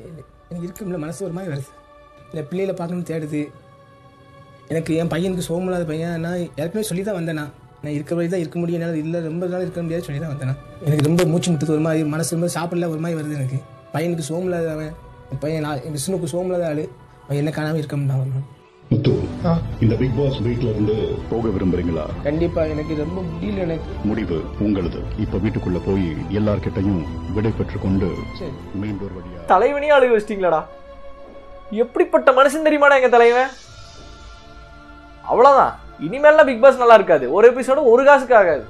எனக்கு- எனக்கு இருக்கும்ல மனசு ஒரு மாதிரி வருது இந்த பிள்ளைகளை பார்க்கணும்னு தேடுது எனக்கு என் பையனுக்கு சோமலாத பையன் நான் ஏற்கனவே சொல்லி தான் வந்தேன் நான் நான் இருக்க வழி தான் இருக்க முடியும் என்னால் இல்லை ரொம்ப நாள் இருக்க முடியாது சொல்லி தான் வந்தேன் நான். எனக்கு ரொம்ப மூச்சு முட்டுது ஒரு மாதிரி மனசு ரொம்ப சாப்பிடல ஒரு மாதிரி வருது எனக்கு பையனுக்கு சோமலாத அவன் என் பையன் நான் என் விஷ்ணுக்கு சோமலாத ஆள் அவன் என்ன காணாமல் இருக்க முடியும் முத்து இந்த பிக் பாஸ் வீட்ல இருந்து போக விரும்புறீங்களா கண்டிப்பாக எனக்கு ரொம்ப முடியல எனக்கு முடிவு உங்களது இப்ப வீட்டுக்குள்ள போய் எல்லார்கிட்டையும் விடை பெற்றுக் கொண்டு சரி மெயின் டோர் வழியா தலைவனையே அழுக வச்சிட்டீங்களாடா எப்படிப்பட்ட மனுஷன் தெரியுமாடா எங்க தலைவன் அவ்வளவுதான் இனிமேல்லாம் பிக் பாஸ் நல்லா இருக்காது ஒரு எபிசோடு ஒரு காசுக்கு ஆகாது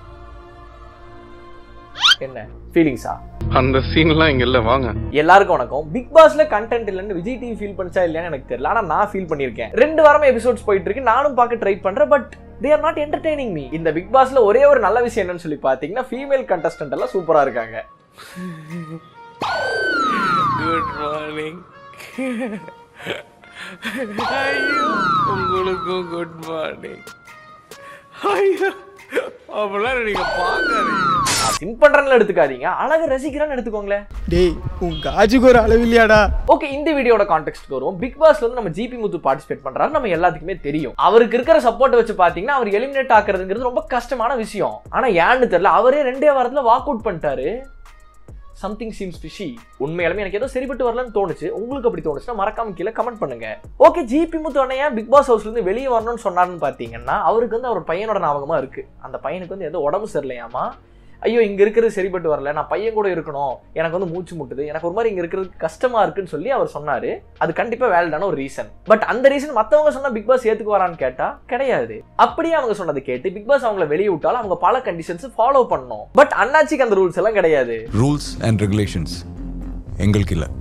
என்ன ஃபீலிங்ஸா அந்த சீன்லாம் இங்க இல்ல வாங்க எல்லாருக்கும் வணக்கம் பிக் பாஸ்ல கண்டென்ட் இல்லைன்னு விஜய் டிவி ஃபீல் பண்ணிச்சா இல்லையான்னு எனக்கு தெரியல ஆனா நான் ஃபீல் பண்ணியிருக்கேன் ரெண்டு வாரமா எபிசோட்ஸ் போயிட்டு இருக்கு நானும் பார்க்க ட்ரை பண்றேன் but they are not entertaining me இந்த பிக் பாஸ்ல ஒரே ஒரு நல்ல விஷயம் என்னன்னு சொல்லி பாத்தீங்கன்னா ஃபீமேல் கண்டஸ்டன்ட் எல்லாம் சூப்பரா இருக்காங்க குட் மார்னிங் ஐயோ உங்களுக்கும் குட் மார்னிங் ஐயோ அப்படிலாம் நீங்க பாக்காதீங்க சிம் பண்றேன்னு எடுத்துக்காதீங்க அழகு ரசிக்கிறான்னு எடுத்துக்கோங்களேன் டேய் உன் காஜுக்கு ஒரு அளவில்லையாடா ஓகே இந்த வீடியோட கான்டெக்ட் வருவோம் பிக் பாஸ்ல வந்து நம்ம ஜிபி முத்து பார்ட்டிசிபேட் பண்றாரு நம்ம எல்லாத்துக்குமே தெரியும் அவருக்கு இருக்கிற சப்போர்ட் வச்சு பாத்தீங்கன்னா அவர் எலிமினேட் ஆக்குறதுங்கிறது ரொம்ப கஷ்டமான விஷயம் ஆனா ஏன்னு தெரியல அவரே ரெண்டே வாரத்துல வாக் அவுட் பண்ணிட்டாரு சம்திங் சீம்ஸ் ஃபிஷி உண்மையாலுமே எனக்கு ஏதோ சரிப்பட்டு வரலன்னு தோணுச்சு உங்களுக்கு அப்படி தோணுச்சுன்னா மறக்காம கீழே கமெண்ட் பண்ணுங்க ஓகே ஜிபி முத்து அண்ணையா பிக் பாஸ் ஹவுஸ்ல இருந்து வெளியே வரணும்னு சொன்னாருன்னு பாத்தீங்கன்னா அவருக்கு வந்து அவர் பையனோட ஞாபகமா இருக்கு அந்த பையனுக்கு வந்து ஏதோ உடம்பு சரியில்லையாமா ஐயோ இங்க இருக்கிறது சரிப்பட்டு வரல நான் பையன் கூட இருக்கணும் எனக்கு வந்து மூச்சு முட்டுது எனக்கு ஒரு மாதிரி இங்க இருக்கிறது கஷ்டமா இருக்குன்னு சொல்லி அவர் சொன்னாரு அது கண்டிப்பா வேலிடான ஒரு ரீசன் பட் அந்த ரீசன் மத்தவங்க சொன்னா பிக் பாஸ் ஏத்துக்கு வரான்னு கேட்டா கிடையாது அப்படியே அவங்க சொன்னதை கேட்டு பிக் பாஸ் அவங்கள வெளியே விட்டாலும் அவங்க பல கண்டிஷன்ஸ் ஃபாலோ பண்ணணும் பட் அண்ணாச்சிக்கு அந்த ரூல்ஸ் எல்லாம் கிடையாது ரூல்ஸ் அண்ட் ரெகுலேஷன்ஸ் எங்களுக்கு இல்லை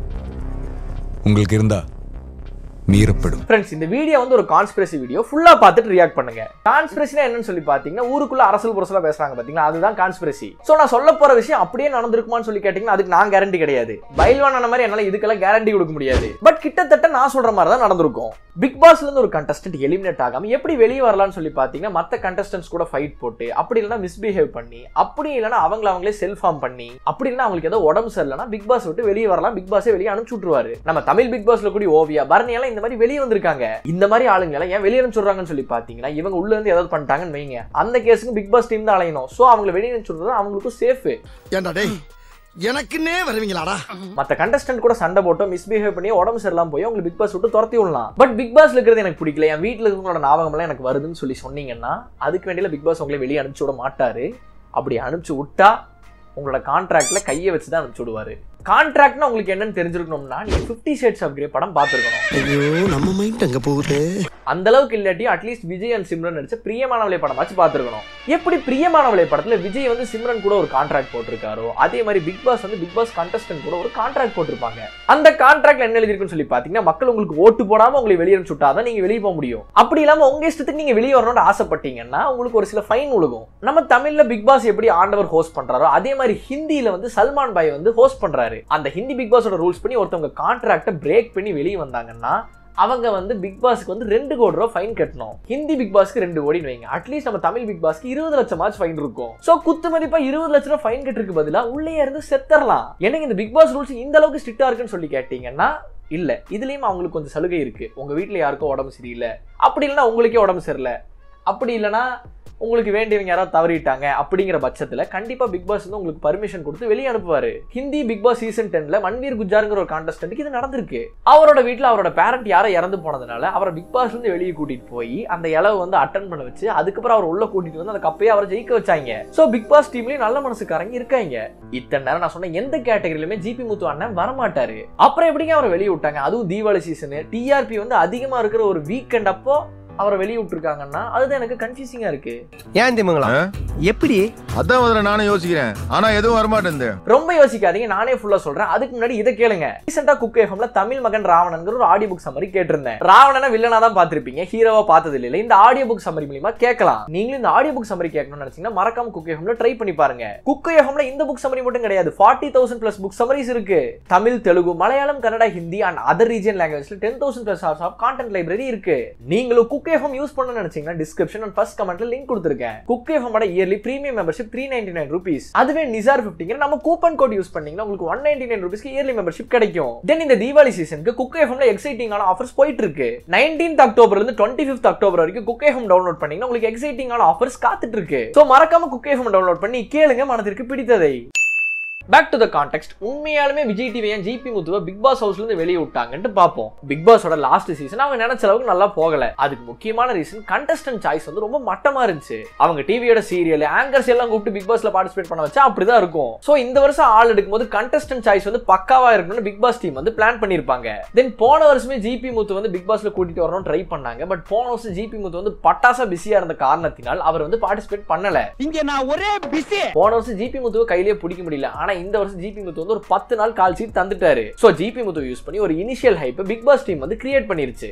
உங்களுக்கு இருந்தா மீறப்படும் ஃப்ரெண்ட்ஸ் இந்த வீடியோ வந்து ஒரு கான்ஸ்பிரசி வீடியோ ஃபுல்லா பார்த்துட்டு ரியாக்ட் பண்ணுங்க கான்ஸ்பிரசினா என்னன்னு சொல்லி பாத்தீங்கன்னா ஊருக்குள்ள அரசல் புரசலா பேசுறாங்க பாத்தீங்களா அதுதான் கான்ஸ்பிரசி சோ நான் சொல்ல போற விஷயம் அப்படியே நடந்திருக்குமான்னு சொல்லி கேட்டீங்கன்னா அதுக்கு நான் கேரண்டி கிடையாது பைல்வான மாதிரி என்னால இதுக்கெல்லாம் கேரண்டி கொடுக்க முடியாது பட் கிட்டத்தட்ட நான் சொல்ற மாதிரி தான் நடந்திருக்கும் பிக் பாஸ்ல இருந்து ஒரு கண்டஸ்டன்ட் எலிமினேட் ஆகாம எப்படி வெளியே வரலாம்னு சொல்லி பாத்தீங்கன்னா மத்த கண்டஸ்டன்ஸ் கூட ஃபைட் போட்டு அப்படி இல்லைன்னா மிஸ்பிஹேவ் பண்ணி அப்படி இல்லைன்னா அவங்கள அவங்களே செல்ஃப் ஃபார்ம் பண்ணி அப்படி இல்லைன்னா அவங்களுக்கு ஏதோ உடம்பு சரியில்லைன்னா பிக் பாஸ் விட்டு வெளியே வரலாம் பிக் பாஸே வெளியே அனுப்பிச்சு விட்டுருவாரு நம்ம தமிழ் பிக் பாஸ்ல கூடி ஓவியா பரணி எல்லாம் இந்த மாதிரி வெளியே வந்திருக்காங்க இந்த மாதிரி ஆளுங்க எல்லாம் ஏன் வெளியே அனுப்பிச்சுடுறாங்கன்னு சொல்லி பாத்தீங்கன்னா இவங்க உள்ள இருந்து ஏதாவது பண்ணிட்டாங்கன்னு வைங்க அந்த கேஸுக்கு பிக் பாஸ் டீம் தான் அலையணும் சோ அவங்கள வெளியே அனுப்பிச்சுடுறது அவங்களுக்கும் சேஃப் ஏண்டா டேய் எனக்குன்னே வருவீங்களாடா மத்த கண்டஸ்டன்ட் கூட சண்டை போட்டோ மிஸ்பிஹேவ் பண்ணி உடம்பு சரியில்லாம போய் உங்களுக்கு பிக் பாஸ் விட்டு துரத்தி விடலாம் பட் பிக் பாஸ்ல இருக்கிறது எனக்கு பிடிக்கல என் வீட்டுல இருக்கிறவங்களோட ஞாபகம் எல்லாம் எனக்கு வருதுன்னு சொல்லி சொன்னீங்கன்னா அதுக்கு வேண்டிய பிக் பாஸ் உங்களை வெளியே அனுப்பிச்சு விட மாட்டாரு அப்படி அனுப்பிச்சு விட்டா உங்களோட கான்ட்ராக்ட்ல கையை வச்சு தான் அனுப்பிச்சு விடுவாரு கான்ட்ராக்ட்னா உங்களுக்கு என்னன்னு தெரிஞ்சிருக்கணும்னா நீங்க ஃபிஃப்டி ஷேட்ஸ் ஆஃப் கிரே படம் பார்த்துருக்கணும் ஐயோ நம்ம மைண்ட் அங்க போகுது அந்த அளவுக்கு இல்லாட்டி அட்லீஸ்ட் விஜய் அண்ட் சிம்ரன் நடிச்ச பிரியமானவளை படமாச்சு பார்த்துருக்கணும் எப்படி பிரியமானவளை படத்துல விஜய் வந்து சிம்ரன் கூட ஒரு கான்ட்ராக்ட் போட்டிருக்காரோ அதே மாதிரி பிக் பாஸ் வந்து பிக் பாஸ் கண்டஸ்டன்ட் கூட ஒரு கான்ட்ராக்ட் போட்டிருப்பாங்க அந்த கான்ட்ராக்ட்ல என்ன எழுதிருக்குன்னு சொல்லி பாத்தீங்கன்னா மக்கள் உங்களுக்கு ஓட்டு போடாம உங்களை வெளியே சுட்டாதான் நீங்க வெளியே போக முடியும் அப்படி இல்லாம உங்க இஷ்டத்துக்கு நீங்க வெளியே வரணும்னு ஆசைப்பட்டீங்கன்னா உங்களுக்கு ஒரு சில ஃபைன் உழுகும் நம்ம தமிழ்ல பிக் பாஸ் எப்படி ஆண்டவர் ஹோஸ்ட் பண்றாரோ அதே மாதிரி ஹிந்தியில வந்து சல்மான் பாய் வந்து ஹோஸ்ட் பண்றாரு அந்த ஹிந்தி பிக் பாஸோட ரூல்ஸ் பண்ணி ஒருத்தவங்க கான்ட்ராக்டை பிரேக் பண்ணி வெளியே வந்தாங்கன்னா அவங்க வந்து பிக் பாஸ்க்கு வந்து ரெண்டு கோடி ரூபா ஃபைன் கட்டணும் ஹிந்தி பிக் பாஸ்க்கு ரெண்டு கோடின்னு வைங்க அட்லீஸ்ட் நம்ம தமிழ் பிக் பாஸ்க்கு இருபது லட்சம் ஆச்சு ஃபைன் இருக்கும் சோ குத்து மதிப்பா இருபது லட்சம் ரூபா ஃபைன் கட்டுறதுக்கு பதிலா உள்ளே இருந்து செத்தரலாம் எனக்கு இந்த பிக் பாஸ் ரூல்ஸ் இந்த அளவுக்கு ஸ்ட்ரிக்டா இருக்குன்னு சொல்லி கேட்டீங்கன்னா இல்ல இதுலயும் அவங்களுக்கு கொஞ்சம் சலுகை இருக்கு உங்க வீட்ல யாருக்கோ உடம்பு சரியில்லை அப்படி இல்லைன்னா உங்களுக்கே உடம்பு சரியில்லை அப்படி இல்லைன்னா உங்களுக்கு வேண்டியவங்க யாராவது தவறிட்டாங்க அப்படிங்கிற பட்சத்துல கண்டிப்பா பிக் பாஸ் வந்து உங்களுக்கு பர்மிஷன் கொடுத்து வெளியே அனுப்புவாரு ஹிந்தி பிக் பாஸ் சீசன் டென்ல மன்வீர் குஜாருங்கிற ஒரு கான்டெஸ்டன்ட்க்கு இது நடந்திருக்கு அவரோட வீட்ல அவரோட பேரண்ட் யாரோ இறந்து போனதுனால அவரை பிக் பாஸ்ல இருந்து வெளியே கூட்டிட்டு போய் அந்த இளவு வந்து அட்டன் பண்ண வச்சு அதுக்கப்புறம் அவர் உள்ள கூட்டிட்டு வந்து அந்த கப்பையை அவரை ஜெயிக்க வச்சாங்க சோ பிக் பாஸ் டீம்லயும் நல்ல மனசுக்காரங்க இருக்காங்க இத்தனை நேரம் நான் சொன்ன எந்த கேட்டகரியிலுமே ஜிபி முத்து அண்ணன் வரமாட்டாரு அப்புறம் எப்படிங்க அவரை வெளியே விட்டாங்க அதுவும் தீபாவளி சீசனு டிஆர்பி வந்து அதிகமா இருக்கிற ஒரு வீக்கெண்ட் அப்போ அவரை வெளியே விட்டுருக்காங்கன்னா அதுதான் எனக்கு கன்ஃபியூசிங்கா இருக்கு ஏன் திமுங்களா எப்படி அதான் முதல்ல நானும் யோசிக்கிறேன் ஆனா எதுவும் வரமாட்டேன் ரொம்ப யோசிக்காதீங்க நானே ஃபுல்லா சொல்றேன் அதுக்கு முன்னாடி இதை கேளுங்க ரீசெண்டா குக் எஃப்எம்ல தமிழ் மகன் ராவணன்ங்கிற ஒரு ஆடியோ புக் சம்மரி கேட்டிருந்தேன் ராவணனை வில்லனா தான் பார்த்திருப்பீங்க ஹீரோவா பார்த்தது இல்ல இந்த ஆடியோ புக் சம்மரி மூலியமா கேட்கலாம் நீங்களும் இந்த ஆடியோ புக் சம்மரி கேட்கணும்னு நினைச்சீங்கன்னா மறக்காம குக் எஃப்எம்ல ட்ரை பண்ணி பாருங்க குக் எஃப்எம்ல இந்த புக் சம்மரி மட்டும் கிடையாது forty thousand plus book summaries இருக்கு Tamil Telugu Malayalam Kannada Hindi and other region லாங்குவேஜ்ல ten thousand plus hours of content library இருக்கு நீங்களும் குக் குக் எஃப்எம் யூஸ் பண்ண நினைச்சீங்கன்னா டிஸ்கிரிப்ஷன் அண்ட் ஃபர்ஸ்ட் கமெண்ட்ல லிங்க் கொடுத்துருக்கேன் Kuku FM yearly premium membership three ninety nine rupees அதுவே நிசார் ஃபிஃப்டிங்கிற நம்ம கூப்பன் கோட் யூஸ் பண்ணீங்கன்னா உங்களுக்கு ஒன் நைன்டி நைன் ருபீஸ்க்கு இயர்லி மெம்பர்ஷிப் கிடைக்கும் தென் இந்த தீபாவளி சீசனுக்கு குக் எஃப்எம்ல எக்ஸைட்டிங்கான ஆஃபர்ஸ் போயிட்டு இருக்கு நைன்டீன்த் அக்டோபர்ல இருந்து டுவெண்ட்டி ஃபிஃப்த் அக்டோபர் வரைக்கும் குக் எஃப்எம் டவுன்லோட் பண்ணீங்கன்னா உங்களுக்கு எக்ஸைட்டிங்கான ஆஃபர்ஸ் காத்துட்டு இருக்கு ஸோ மறக்காம குக் எஃப்எம் டவுன்லோட் பண்ணி கேளுங்க மனதிற்கு பிடித்ததை பேக் டு த கான்டெக்ட் உண்மையாலுமே விஜய் டிவி ஏன் ஜிபி முத்துவை பிக் பாஸ் ஹவுஸ்ல இருந்து வெளியே விட்டாங்கன்ட்டு பார்ப்போம் பிக் பாஸோட லாஸ்ட் சீசன் அவங்க நினைச்ச அளவுக்கு நல்லா போகல அதுக்கு முக்கியமான ரீசன் கண்டஸ்டன்ட் சாய்ஸ் வந்து ரொம்ப மட்டமா இருந்துச்சு அவங்க டிவியோட சீரியல் ஆங்கர்ஸ் எல்லாம் கூப்பிட்டு பிக் பாஸ்ல பார்ட்டிசிபேட் பண்ண வச்சா அப்படிதான் இருக்கும் சோ இந்த வருஷம் ஆள் எடுக்கும்போது கண்டஸ்டன்ட் சாய்ஸ் வந்து பக்காவா இருக்கணும்னு பிக் பாஸ் டீம் வந்து பிளான் பண்ணிருப்பாங்க தென் போன வருஷமே ஜிபி முத்து வந்து பிக் பாஸ்ல கூட்டிட்டு வரணும் ட்ரை பண்ணாங்க பட் போன வருஷம் ஜிபி முத்து வந்து பட்டாசா பிஸியா இருந்த காரணத்தினால் அவர் வந்து பார்ட்டிசிபேட் பண்ணல இங்க நான் ஒரே பிஸி போன வருஷம் ஜிபி முத்துவை கையிலேயே பிடிக்க முடியல ஆனா இந்த வருஷம் ஜிபி முத்து வந்து ஒரு பத்து நாள் கால் சீட் தந்துட்டாரு சோ ஜிபி முத்து யூஸ் பண்ணி ஒரு initial hype Bigg Boss team வந்து கிரியேட் பண்ணிருச்சு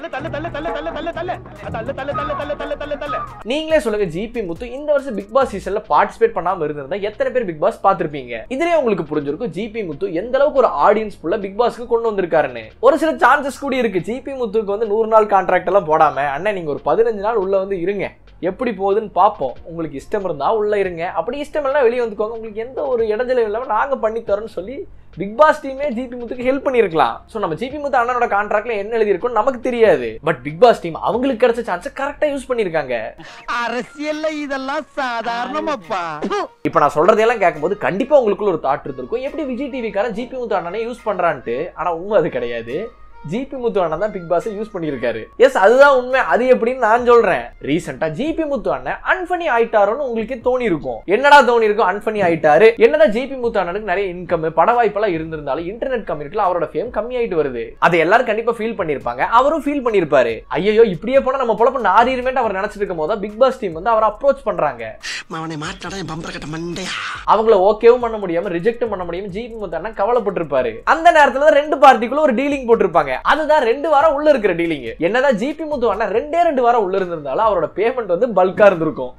நீங்களே சொல்லுங்க ஜிபி முத்து இந்த வருஷம் பிக் பாஸ் சீசன்ல பார்ட்டிசிபேட் பண்ணாம இருந்திருந்தா எத்தனை பேர் பிக் பாஸ் பார்த்திருப்பீங்க இதுலயே உங்களுக்கு புரிஞ்சிருக்கும் ஜிபி முத்து எந்த அளவுக்கு ஒரு ஆடியன்ஸ் ஃபுல்லா பிக் பாஸ்க்கு கொண்டு வந்திருக்காருன்னு ஒரு சில சான்சஸ் கூட இருக்கு ஜிபி முத்துக்கு வந்து நூறு நாள் கான்ட்ராக்ட் எல்லாம் போடாம அண்ணன் நீங்க ஒரு பதினஞ்சு நாள் உள்ள வந்து இருங்க எப்படி போகுதுன்னு பார்ப்போம் உங்களுக்கு இஷ்டம் இருந்தா உள்ள இருங்க அப்படி இஷ்டம் இல்லைனா வெளியே வந்துக்கோங்க உங்களுக்கு எந்த ஒரு இடைஞ்சலும் இல்லாம நாங்க பண்ணி தரோம்னு சொல்லி பிக் பாஸ் டீமே ஜிபி முத்துக்கு ஹெல்ப் பண்ணிருக்கலாம் சோ நம்ம ஜிபி முத்து அண்ணனோட கான்ட்ராக்ட்ல என்ன எழுதி இருக்கும் நமக்கு தெரியாது பட் பிக் பாஸ் டீம் அவங்களுக்கு கிடைச்ச சான்ஸ் கரெக்டா யூஸ் பண்ணிருக்காங்க அரசியல்ல இதெல்லாம் சாதாரணமாப்பா இப்போ நான் சொல்றதையெல்லாம் கேட்கும்போது கண்டிப்பா உங்களுக்குள்ள ஒரு தாட் இருந்திருக்கும் எப்படி விஜய் டிவிக்காரன் ஜிபி முத்து அண்ணனை யூஸ் பண்றான்ட்டு ஆனா உண்மை அது கிடையாது ஜிபி முத்து அண்ணன் தான் பிக் பாஸ் யூஸ் பண்ணியிருக்காரு எஸ் அதுதான் உண்மை அது எப்படின்னு நான் சொல்றேன் ரீசெண்டா ஜிபி முத்து அண்ணன் அன்ஃபனி ஆயிட்டாரோன்னு உங்களுக்கே தோணி இருக்கும் என்னடா தோணி இருக்கும் அன்ஃபனி ஆயிட்டாரு என்னதான் ஜிபி முத்து அண்ணனுக்கு நிறைய இன்கம் பட வாய்ப்பெல்லாம் இருந்திருந்தாலும் இன்டர்நெட் கம்யூனிட்டில அவரோட ஃபேம் கம்மியாயிட்டு வருது அதை எல்லாரும் கண்டிப்பா ஃபீல் பண்ணிருப்பாங்க அவரும் ஃபீல் பண்ணிருப்பாரு ஐயோ இப்படியே போனா நம்ம பொழப்பு நாரிருமேட்டு அவர் நினைச்சிட்டு இருக்கும் போது பிக் பாஸ் டீம் வந்து அவர் அப்ரோச் பண்றாங்க அவனை மாட்டாடா என் பம்பர கட்ட மண்டையா அவங்கள ஓகேவும் பண்ண முடியாம ரிஜெக்டும் பண்ண முடியாம ஜிபி முத்து அண்ணன் கவலைப்பட்டிருப்பாரு அந்த நேரத்துல தான் ரெண்டு பார்ட்டிக்குள்ள ஒரு டீலிங் போட்டிருப்பாங்க அதுதான் ரெண்டு வாரம் உள்ள இருக்கிற டீலிங் என்னதான் ஜிபி முத்து அண்ணன் ரெண்டே ரெண்டு வாரம் உள்ள இருந்திருந்தாலும் அவரோட பேமெண்ட் வந்து பல்கா இருந்திருக்கும்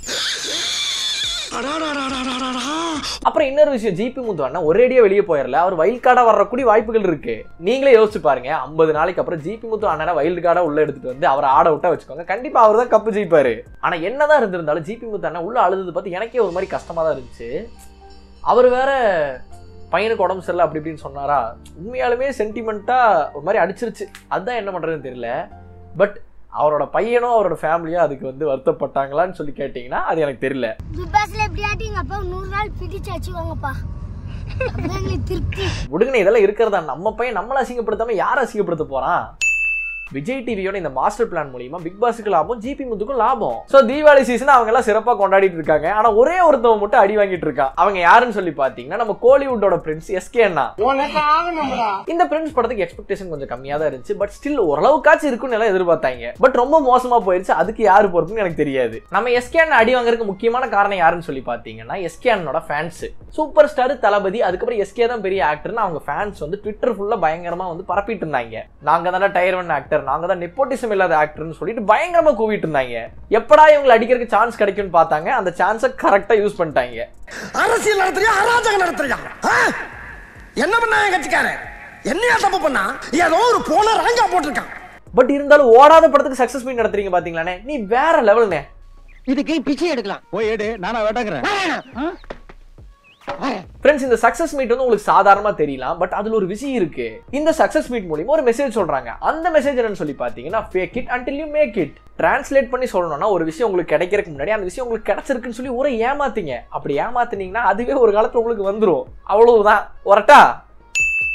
அடாடாடாடாடாடா. அப்புறம் இன்னொரு விஷயம் ஜிபி முத்து அண்ணன் ஒரேடியா வெளியே போயிடல அவர் வைல்ட் கார்டா வரக்கூடிய வாய்ப்புகள் இருக்கு நீங்களே யோசிச்சு பாருங்க ஐம்பது நாளைக்கு அப்புறம் ஜிபி முத்து அண்ணனை வைல்ட் கார்டா உள்ள எடுத்துட்டு வந்து அவரை ஆட விட்டா வச்சுக்கோங்க கண்டிப்பா அவர் தான் கப்பு ஜெயிப்பாரு ஆனா என்னதான் இருந்திருந்தாலும் ஜிபி முத்து அண்ணன் உள்ள அழுது பார்த்து எனக்கே ஒரு மாதிரி கஷ்டமா தான் இருந்துச்சு அவர் வேற பையனுக்கு உடம்பு சரியில்லை அப்படி இப்படின்னு சொன்னாரா உண்மையாலுமே சென்டிமெண்ட்டா ஒரு மாதிரி அடிச்சிருச்சு அதுதான் என்ன பண்றதுன்னு தெரியல பட் அவரோட பையனும் அவரோட ஃபேமிலியும் அதுக்கு வந்து வருத்தப்பட்டாங்களான்னு சொல்லி கேட்டிங்கன்னா அது எனக்கு தெரியல பிக் பாஸ்ல எப்படியாட்டி எங்க அப்பா நூறு நாள் பிடிச்சு வச்சுக்கோங்கப்பா அப்பதான் எங்களுக்கு திருப்தி விடுங்கண்ணே இதெல்லாம் இருக்கிறதா நம்ம பையன் நம்மளை அசிங்கப்படுத்தாம யார் அசிங்கப்படுத்த போறான் விஜய் டிவியோட இந்த மாஸ்டர் பிளான் மூலியமா பிக் பாஸுக்கு லாபம் ஜிபி முத்துக்கும் லாபம் சோ தீபாவளி சீசன் அவங்க எல்லாம் சிறப்பா கொண்டாடிட்டு இருக்காங்க ஆனா ஒரே ஒருத்தவன் மட்டும் அடி வாங்கிட்டு இருக்கான் அவங்க யாருன்னு சொல்லி பாத்தீங்கன்னா நம்ம கோலிவுட்டோட பிரின்ஸ் எஸ்கே அண்ணா இந்த பிரின்ஸ் படத்துக்கு எக்ஸ்பெக்டேஷன் கொஞ்சம் கம்மியா தான் இருந்துச்சு பட் ஸ்டில் ஓரளவுக்காச்சும் இருக்கும்னு எல்லாம் எதிர்பார்த்தாங்க பட் ரொம்ப மோசமா போயிருச்சு அதுக்கு யாரு பொறுப்புன்னு எனக்கு தெரியாது நம்ம எஸ்கே அண்ணா அடி வாங்குறதுக்கு முக்கியமான காரணம் யாருன்னு சொல்லி பாத்தீங்கன்னா எஸ்கே அண்ணனோட ஃபேன்ஸ் சூப்பர் ஸ்டார் தளபதி அதுக்கப்புறம் எஸ்கே தான் பெரிய ஆக்டர்னு அவங்க ஃபேன்ஸ் வந்து ட்விட்டர் ஃபுல்லா பயங்கரமா வந்து பரப்பிட்டு இருந்தாங்க நாங்க தான் டயர் ஒன் ஆக்டர் நாங்க தான் நெப்போட்டிசம் இல்லாத ஆக்டர்னு சொல்லிட்டு பயங்கரமா கூவிட்டு இருந்தாங்க எப்படா இவங்களை அடிக்கிறதுக்கு சான்ஸ் கிடைக்கும்னு பார்த்தாங்க அந்த சான்ஸை கரெக்டா யூஸ் பண்ணிட்டாங்க அரசியல் நடத்துறியா அராஜகம் நடத்துறியா ஆ? என்ன பண்ணா என் கட்சிக்காரன் என்னையா தப்பு பண்ணா ஏதோ ஒரு போன ராங்கா போட்டிருக்கான் பட் இருந்தாலும் ஓடாத படத்துக்கு சக்சஸ் மீட் நடத்துறீங்க பாத்தீங்களானே நீ வேற லெவல்னே இதுக்கு பிச்சை எடுக்கலாம் போய் எடு நானா வேட்டக்கிறேன் ஃப்ரெண்ட்ஸ் இந்த சக்சஸ் மீட் வந்து உங்களுக்கு சாதாரணமா தெரியலாம் பட் அதுல ஒரு விஷயம் இருக்கு இந்த சக்சஸ் மீட் மூலியமா ஒரு மெசேஜ் சொல்றாங்க அந்த மெசேஜ் என்னன்னு சொல்லி பாத்தீங்கன்னா fake it until you make it translate பண்ணி சொல்லணும்னா ஒரு விஷயம் உங்களுக்கு கிடைக்கிறதுக்கு முன்னாடி அந்த விஷயம் உங்களுக்கு கிடைச்சிருக்குன்னு சொல்லி ஒரு ஏமாத்தீங்க அப்படி ஏமாத்துனீங்கன்னா அதுவே ஒரு காலத்துல உங்களுக்கு வந்துரும் அவ்வளவுதான் ஒரட்டா